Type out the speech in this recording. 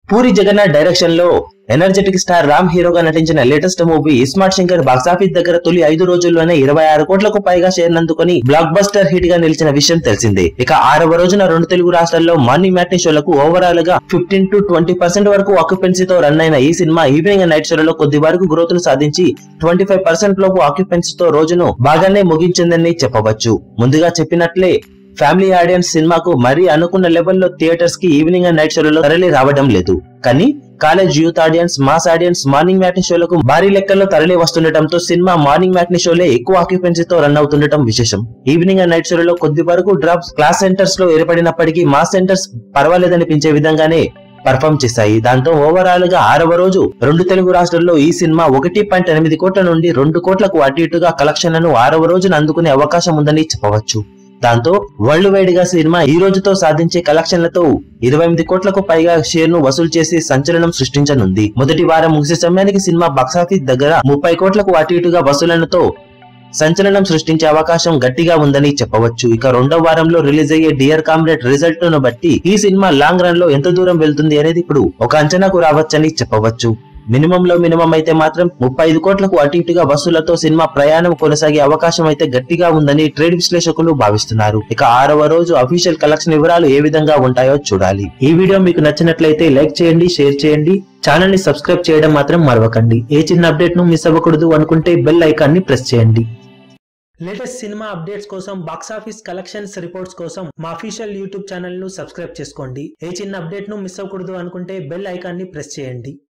puri Jagannadh direction లో energetic star Ram హీరోగా నటించిన latest movie iSmart Shankar box office దగ్గర తొలి ఐదు రోజుల్లోనే ఇరవై ఆరు కోట్లకు పైగా షేర్ నందుకొని బ్లాక్ బస్టర్ హిట్ గా నిలిచిన విషయం తెలిసిందే ఇక ఆరవ రోజున రెండు తెలుగు రాష్ట్రాల్లో మార్నింగ్ మ్యాట్నీ షోలకు ఓవరాల్ గా ఫిఫ్టీన్ టు ట్వంటీ పర్సెంట్ వరకు ఆక్యుపెన్సీతో రన్ అయిన ఈ సినిమా ఈవినింగ్ అండ్ నైట్ షోలలో కొద్ది వరకు గ్రోత్ ను సాధించి ట్వంటీ ఫైవ్ పర్సెంట్ లోపు ఆక్యుపెన్సీతో రోజును బాగానే ముగించిందని చెప్పవచ్చు ముందుగా చెప్పినట్లే ఫ్యామిలీ ఆడియన్స్ సినిమాకు మరీ అనుకున్న లెవెల్లో థియేటర్స్ కి ఈవినింగ్ అండ్ నైట్ షోలలో తరలి రావడం లేదు కానీ college youth audience mass audience morning matinee షోలకు భారీ లెక్కల్లో తరలి వస్తుండటంతో సినిమా మార్నింగ్ మ్యాట్నీ షోలే ఎక్కువ ఆక్యుపెన్సీతో రన్ అవుతుండటం విశేషం ఈవినింగ్ అండ్ నైట్ షోలలో కొద్ది వరకు డ్రాప్స్ క్లాస్ సెంటర్స్ లో ఏర్పడినప్పటికీ మాస్ సెంటర్స్ పర్వాలేదనిపించే విధంగానే పర్ఫామ్ చేశాయి దాంతో ఓవరాల్ గా ఆరవ రోజు రెండు తెలుగు రాష్ట్రాల్లో ఈ సినిమా ఒకటి పాయింట్ ఎనిమిది కోట్ల నుండి రెండు కోట్లకు అటు ఇటుగా కలెక్షన్లను ఆరవ రోజున అందుకునే అవకాశం ఉందని చెప్పవచ్చు దాంతో వరల్డ్ వైడ్ గా సినిమా ఈ రోజుతో సాధించే కలెక్షన్లతో ఇరవై ఎనిమిది కోట్లకు పైగా షేర్ ను వసూలు చేసి సంచలనం సృష్టించనుంది మొదటి వారం ముగిసే సమయానికి సినిమా బాక్సాఫీస్ దగ్గర ముప్పై కోట్లకు అటు ఇటుగా వసూలనతో సంచలనం సృష్టించే అవకాశం గట్టిగా ఉందని చెప్పవచ్చు ఇక రెండో వారంలో రిలీజ్ అయ్యే డియర్ కామ్రేడ్ రిజల్ట్ ను బట్టి ఈ సినిమా లాంగ్ రన్ లో ఎంత దూరం వెళ్తుంది అనేది ఇప్పుడు ఒక అంచనాకు రావచ్చని చెప్పవచ్చు మినిమం లో మినిమం అయితే మాత్రం ముప్పై ఐదు కోట్లకు అటు ఇటుగా వసూలతో సినిమా ప్రయాణం కొనసాగే అవకాశం అయితే గట్టిగా ఉందని ట్రేడ్ విశ్లేషకులు భావిస్తున్నారు ఇక ఆరవ రోజు అఫీషియల్ కలెక్షన్ వివరాలు ఏ విధంగా ఉంటాయో చూడాలి ఈ వీడియో మీకు నచ్చినట్లయితే లైక్ చేయండి షేర్ చేయండి ఛానల్ ని సబ్స్క్రైబ్ చేయడం మాత్రం మరవకండి ఏ చిన్న అప్డేట్ ను మిస్ అవ్వకూడదు అనుకుంటే బెల్ ఐకాన్ ని ప్రెస్ చేయండి లేటెస్ట్ సినిమా అప్డేట్స్ కోసం బాక్సాఫీస్ కలెక్షన్స్ రిపోర్ట్స్ కోసం మా అఫీషియల్ యూట్యూబ్ ఛానల్ ను సబ్స్క్రైబ్ చేసుకోండి ఏ చిన్న అప్డేట్ ను మిస్ అవ్వకూడదు అనుకుంటే బెల్ ఐకాన్ ని ప్రెస్ చేయండి